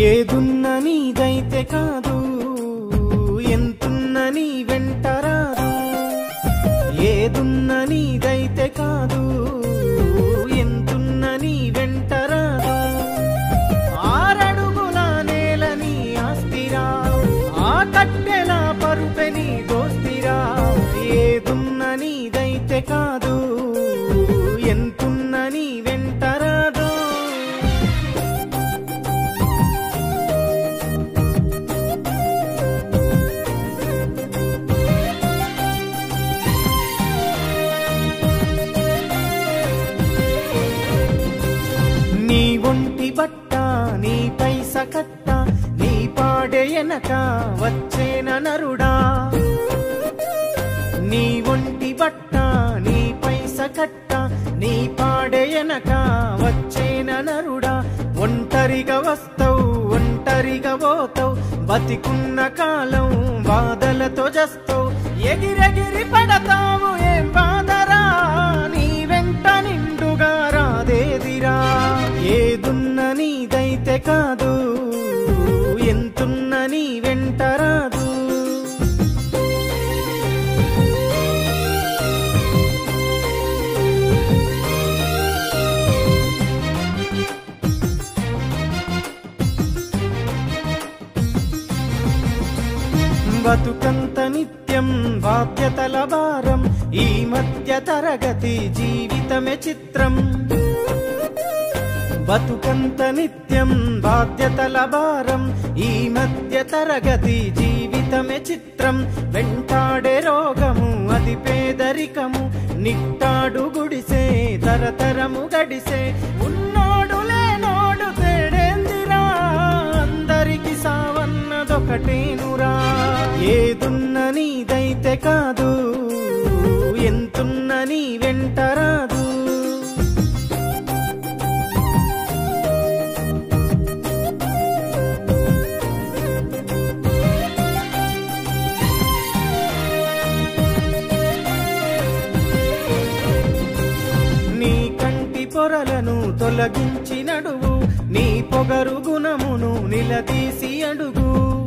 ఏదున్న నీదైతే కాదు ఎంతున్న నీ వెంట రాదు ఏదున్న నీదైతే కాదు ఎంతున్న నీ వెంట రాదు ఆరడుగుల నేల నీ ఆస్తిరా ఆ కట్టెల పరుపె నీ దోస్తిరా ఏదున్న నీదైతే కాదు ఎంతున్న నీ వెంట రాదు నీ ఒంటి బట్ట నీ పైస కట్ట నీ పాడే ఎనక వచ్చేన నరుడా నీ ఒంటి బట్ట నీ పైస కట్ట నీ పాడే ఎనక వచ్చేన నరుడా ఒంటరిగా వస్తావు ఒంటరిగా పోతావు బతికున్న కాలం బాధలతో జస్తావు ఎగిరెగిరి పడతావు ఏం బాధరా నీ వెంట నిండుగా రాదేదిరా ఏదున్న నీదైతే కాదు ఎంతున్న నీ వెంట రాదు బతుకంత నిత్యం బాధ్యతల భారం ఈ మధ్య తరగతి జీవితమే చిత్రం బతుకంత నిత్యం బాధ్యతల భారం ఈ మధ్య తరగతి జీవితమే చిత్రం వెంటాడే రోగము అది పేదరికము నిట్టాడు గుడిసే తరతరము గడిసే ఉన్నోడు లేనోడు తేడేందిరా అందరికి సావన్నదొకటేనురా ఏదున్న నీదైతే కాదు ఎంతున్న నీ వెంట రాదు నీ కంటి పొరలను తొలగించి నడువు నీ పొగరు గుణమును నిలదీసి అడుగు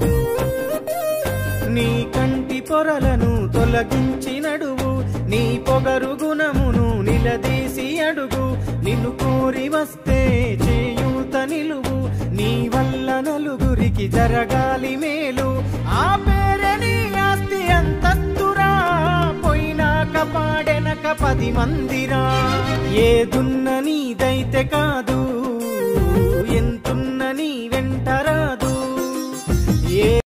నీ కంటి పొరలను తొలగించి నడువు నీ పొగరు గుణమును నిలదీసి అడుగు నిన్ను కోరి వస్తే చేయూత నిలువు నీ వల్ల నలుగురికి జరగాలి మేలు ఆ పేరే నీ ఆస్తి అంతస్తురా పోయినాక పాడెనక పది మందిరా ఏదున్న నీదైతే కాదు